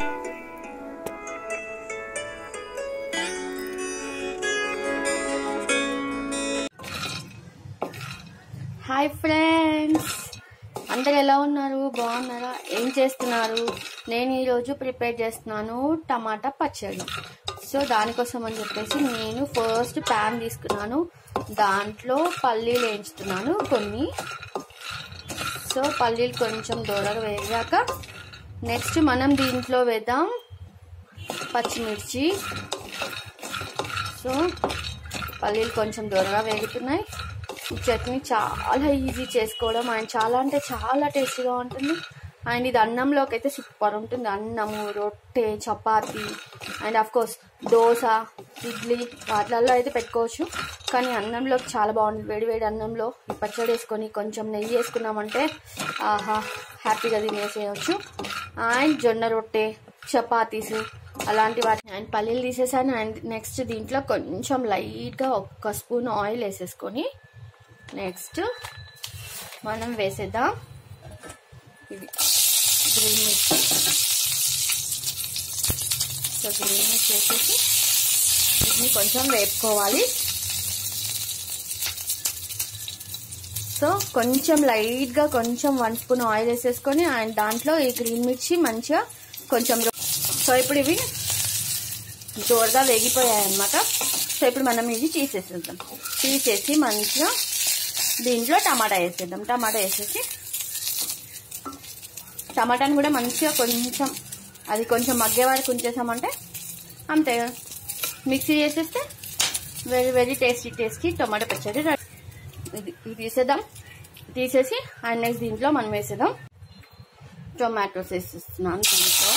hi friends అందరు ఎలా ఉన్నారు బాగున్నారా ఏం చేస్తున్నారు నేను ఈరోజు ప్రిపేర్ చేస్తున్నాను టమాటా పచ్చడి సో దానికోసం అని చెప్పేసి నేను ఫస్ట్ ప్యాన్ తీసుకున్నాను దాంట్లో పల్లీలు వేయించుతున్నాను కొన్ని సో పల్లీలు కొంచెం దూరగా వేగాక నెక్స్ట్ మనం దీంట్లో వేద్దాం పచ్చిమిర్చి సో పల్లీలు కొంచెం దూరగా వేగుతున్నాయి ఈ చట్నీ చాలా ఈజీ చేసుకోవడం అండ్ చాలా అంటే చాలా టేస్టీగా ఉంటుంది అండ్ ఇది అన్నంలోకి అయితే సూపర్ ఉంటుంది అన్నము రొట్టె chapati and of course dosa idli వాటిలలో అయితే పెట్టుకోవచ్చు కానీ అన్నంలోకి చాలా బాగుంటుంది వేడి వేడి అన్నంలో ఈ పచ్చడి వేసుకొని కొంచెం నెయ్యి వేసుకున్నామంటే ఆహా హ్యాపీగా తినేసేయచ్చు అండ్ జొన్న రొట్టె చపాతీస్ అలాంటి వాటి అండ్ పల్లీలు తీసేసాను అండ్ నెక్స్ట్ దీంట్లో కొంచెం లైట్గా ఒక్క స్పూన్ ఆయిల్ వేసేసుకొని నెక్స్ట్ మనం వేసేద్దాం ఇది గ్రీన్ మిర్చి సో గ్రీన్ మిర్చి వేసేసి వీటిని కొంచెం వేపుకోవాలి సో కొంచెం లైట్గా కొంచెం వన్ స్పూన్ ఆయిల్ వేసేసుకొని అండ్ దాంట్లో ఈ గ్రీన్ మిర్చి మంచిగా కొంచెం సో ఇప్పుడు ఇవి జోరుగా వేగిపోయాయి అనమాట సో ఇప్పుడు మనం ఇవి తీసేసేద్దాం తీసేసి మంచిగా దీంట్లో టమాటా వేసేద్దాం టమాటా వేసేసి టమాటాని కూడా మంచిగా కొంచెం అది కొంచెం మగ్గే వరకు ఉంచేసామంటే అంతే మిక్సీ చేసేస్తే వెరీ వెరీ టేస్టీ టేస్టీ టమాటా పచ్చడి రెడీ ఇది ఇది తీసేద్దాం తీసేసి అండ్ నెక్స్ట్ దీంట్లో మనం వేసేద్దాం టొమాటోస్ వేసేస్తున్నాను దీంట్లో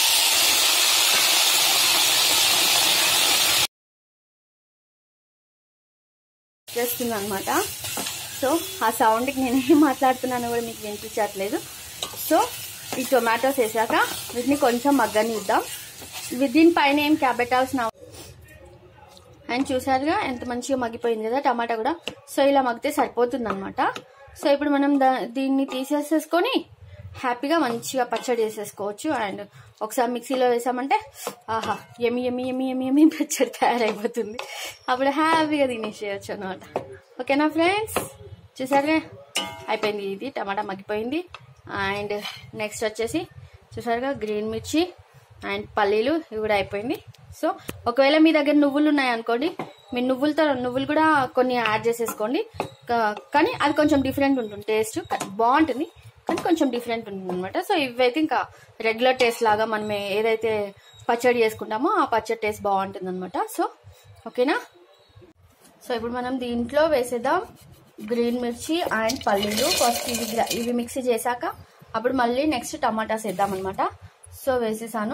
చేస్తుంది అనమాట సో ఆ సౌండ్కి నేను ఏం మాట్లాడుతున్నానో కూడా మీకు వినిపించట్లేదు సో ఈ టొమాటోస్ వేసాక వీటిని కొంచెం మగ్గనిద్దాం దీనిపైన ఏం క్యాబెటాల్సిన అండ్ చూసారుగా ఎంత మంచిగా మగ్గిపోయింది కదా టమాటా కూడా సో ఇలా మగ్గితే సరిపోతుంది అనమాట సో ఇప్పుడు మనం దీన్ని తీసేసేసుకొని హ్యాపీగా మంచిగా పచ్చడి చేసేసుకోవచ్చు అండ్ ఒకసారి మిక్సీలో వేసామంటే ఆహా ఎమి ఎమి ఎమి ఎమి ఎమి పచ్చడి తయారైపోతుంది అప్పుడు హ్యాపీగా తినేసేయచ్చు అనమాట ఓకేనా ఫ్రెండ్స్ చూసారుగా అయిపోయింది ఇది టమాటా మగ్గిపోయింది అండ్ నెక్స్ట్ వచ్చేసి చూసారుగా గ్రీన్ మిర్చి అండ్ పల్లీలు ఇవి కూడా అయిపోయింది సో ఒకవేళ మీ దగ్గర నువ్వులు ఉన్నాయనుకోండి మీ నువ్వులతో నువ్వులు కూడా కొన్ని యాడ్ చేసేసుకోండి కానీ అది కొంచెం డిఫరెంట్ ఉంటుంది టేస్ట్ బాగుంటుంది కానీ కొంచెం డిఫరెంట్ ఉంటుంది అనమాట సో ఇవైతే ఇంకా రెగ్యులర్ టేస్ట్ లాగా మనం ఏదైతే పచ్చడి చేసుకుంటామో ఆ పచ్చడి టేస్ట్ బాగుంటుంది అనమాట సో ఓకేనా సో ఇప్పుడు మనం దీంట్లో వేసేద్దాం గ్రీన్ మిర్చి అండ్ పల్లీలు ఫస్ట్ ఇవి ఇవి మిక్సీ చేశాక అప్పుడు మళ్ళీ నెక్స్ట్ టమాటాస్ వేద్దాం అనమాట సో వేసేసాను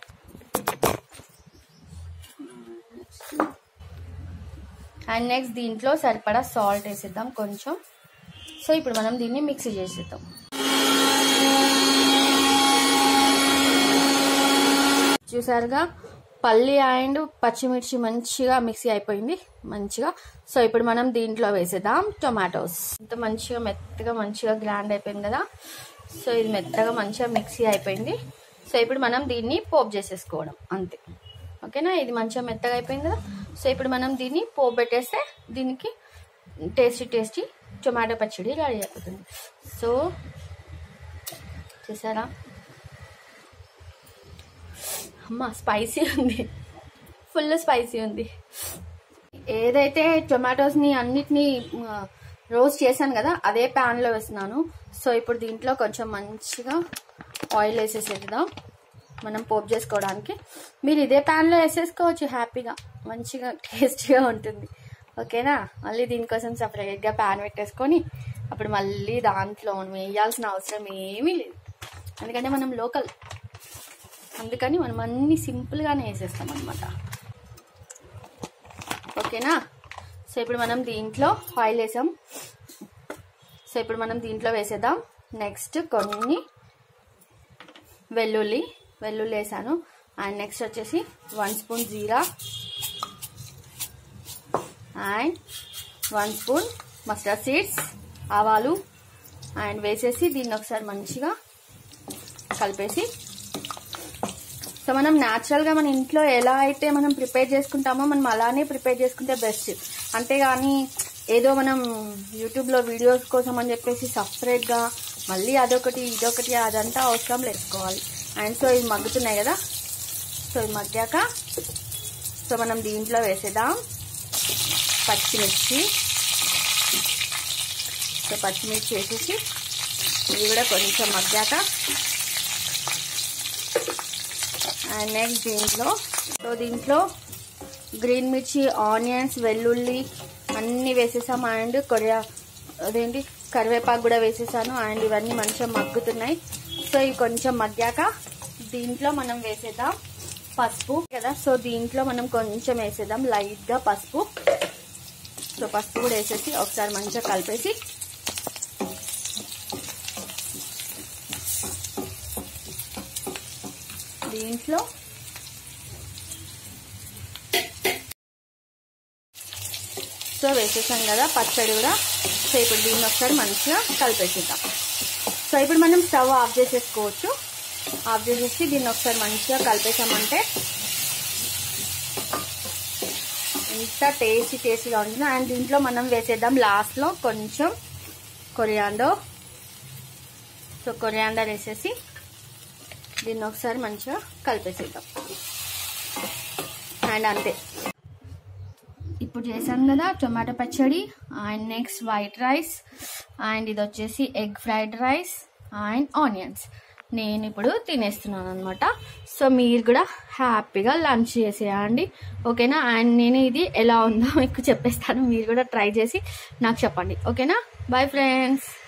అండ్ నెక్స్ట్ దీంట్లో సరిపడా సాల్ట్ వేసేద్దాం కొంచెం సో ఇప్పుడు మనం దీన్ని మిక్సీ చేసేద్దాం చూసారుగా పల్లి అండ్ పచ్చిమిర్చి మంచిగా మిక్సీ అయిపోయింది మంచిగా సో ఇప్పుడు మనం దీంట్లో వేసేద్దాం టొమాటోస్ ఇంత మంచిగా మెత్తగా మంచిగా గ్రాండ్ అయిపోయింది కదా సో ఇది మెత్తగా మంచిగా మిక్సీ అయిపోయింది సో ఇప్పుడు మనం దీన్ని పోపు చేసేసుకోవడం అంతే ఓకేనా ఇది మంచిగా మెత్తగా అయిపోయింది కదా సో ఇప్పుడు మనం దీన్ని పోపు పెట్టేస్తే దీనికి టేస్టీ టేస్టీ టొమాటో పచ్చడి రెడీ అయిపోతుంది సో చూసారా అమ్మ స్పైసీ ఉంది ఫుల్ స్పైసీ ఉంది ఏదైతే టొమాటోస్ని అన్నిటినీ రోస్ట్ చేశాను కదా అదే ప్యాన్లో వేస్తున్నాను సో ఇప్పుడు దీంట్లో కొంచెం మంచిగా ఆయిల్ వేసేసేద్దాం మనం పోపు చేసుకోవడానికి మీరు ఇదే ప్యాన్లో వేసేసుకోవచ్చు హ్యాపీగా మంచిగా టేస్టీగా ఉంటుంది ఓకేనా మళ్ళీ దీనికోసం సపరేట్గా ప్యాన్ పెట్టేసుకొని అప్పుడు మళ్ళీ దాంట్లో మనం వేయాల్సిన అవసరం ఏమీ లేదు ఎందుకంటే మనం లోకల్ అందుకని మనం అన్ని సింపుల్గానే వేసేస్తాం అనమాట ఓకేనా సో ఇప్పుడు మనం దీంట్లో ఆయిల్ వేసాం సో ఇప్పుడు మనం దీంట్లో వేసేద్దాం నెక్స్ట్ కొన్ని వెల్లుల్లి వెల్లుల్లి వేసాను అండ్ నెక్స్ట్ వచ్చేసి వన్ స్పూన్ జీరా and one spoon mustard seeds ఆవాలు అండ్ వేసేసి దీన్ని ఒకసారి మంచిగా కలిపేసి సో మనం న్యాచురల్గా మన ఇంట్లో ఎలా అయితే మనం ప్రిపేర్ చేసుకుంటామో మనం అలానే ప్రిపేర్ చేసుకుంటే బెస్ట్ అంతేగాని ఏదో మనం యూట్యూబ్లో వీడియోస్ కోసం అని చెప్పేసి సపరేట్గా మళ్ళీ అదొకటి ఇదొకటి అదంతా అవసరం లేసుకోవాలి అండ్ సో ఇవి మగ్గుతున్నాయి కదా సో ఇవి మగ్గాక సో మనం దీంట్లో వేసేద్దాం పచ్చిమిర్చి సో పచ్చిమిర్చి వేసేసి ఇది కూడా కొంచెం మగ్గాక అండ్ నెక్స్ట్ దీంట్లో సో దీంట్లో గ్రీన్ మిర్చి ఆనియన్స్ వెల్లుల్లి అన్నీ వేసేసాం అండ్ కొరియా అదేంటి కరివేపాకు కూడా వేసేసాను అండ్ ఇవన్నీ మంచిగా మగ్గుతున్నాయి సో ఇవి కొంచెం మగ్గాక దీంట్లో మనం వేసేద్దాం పసుపు కదా సో దీంట్లో మనం కొంచెం వేసేద్దాం లైట్గా పసుపు సో పసుపు కూడా వేసేసి ఒకసారి మంచిగా కలిపేసి దీంట్లో సో వేసేసాం కదా పచ్చడి కూడా సో ఇప్పుడు దీన్ని ఒకసారి మంచిగా కలిపేసిద్దాం సో ఇప్పుడు మనం స్టవ్ ఆఫ్ చేసేసుకోవచ్చు ఆఫ్ చేసేసి దీన్ని ఒకసారి మంచిగా కలిపేసామంటే ఎంత టేస్టీ టేస్టీగా ఉంటుందో అండ్ దీంట్లో మనం వేసేద్దాం లాస్ట్లో కొంచెం కొరియాండో సో కొరియాండర్ వేసేసి దీన్ని ఒకసారి మంచిగా కలిపేసేద్దాం అండ్ అంతే ఇప్పుడు చేసాం కదా టొమాటో పచ్చడి and next white rice and ఇది వచ్చేసి egg fried rice and onions నేను ఇప్పుడు తినేస్తున్నాను అనమాట సో మీరు కూడా హ్యాపీగా లంచ్ చేసేయండి ఓకేనా అండ్ నేను ఇది ఎలా ఉందో మీకు చెప్పేస్తాను మీరు కూడా ట్రై చేసి నాకు చెప్పండి ఓకేనా బాయ్ ఫ్రెండ్స్